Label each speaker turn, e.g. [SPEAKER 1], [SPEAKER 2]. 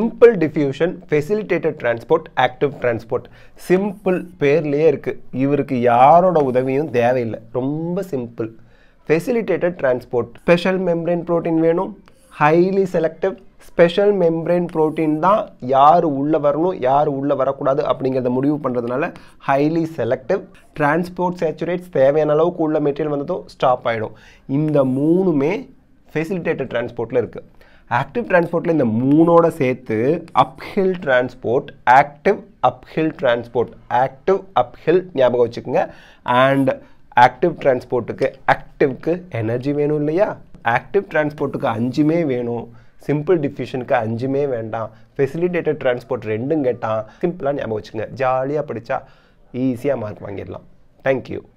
[SPEAKER 1] simple diffusion facilitated transport active transport simple பேர்லேயே இருக்குது இவருக்கு யாரோட உதவியும் தேவையில்லை ரொம்ப simple facilitated transport special membrane protein வேணும் highly selective special membrane protein தான் யார் உள்ளே வரணும் யார் உள்ளே வரக்கூடாது அப்படிங்கிறத முடிவு பண்ணுறதுனால ஹைலி செலக்டிவ் டிரான்ஸ்போர்ட் சேச்சுரேட்ஸ் தேவையான அளவுக்கு உள்ள மெட்டீரியல் வந்ததும் ஸ்டாப் ஆகிடும் இந்த மூணுமே ஃபெசிலிட்டேட்டட் டிரான்ஸ்போர்ட்டில் இருக்குது ஆக்டிவ் டிரான்ஸ்போர்ட்டில் இந்த மூணோட சேர்த்து uphill transport active uphill transport active uphill ஞாபகம் வச்சுக்கோங்க அண்ட் ஆக்டிவ் டிரான்ஸ்போர்ட்டுக்கு ஆக்டிவ்க்கு எனர்ஜி வேணும் இல்லையா ஆக்டிவ் டிரான்ஸ்போர்ட்டுக்கு அஞ்சுமே வேணும் சிம்பிள் டிஃப்யூஷனுக்கு அஞ்சுமே வேண்டாம் ஃபெசிலிட்டேட்டட் டிரான்ஸ்போர்ட் ரெண்டும் கேட்டான் சிம்பிளாக ஞாபகம் வச்சுங்க ஜாலியாக படித்தா ஈஸியாக மார்க் வாங்கிடலாம் தேங்க்யூ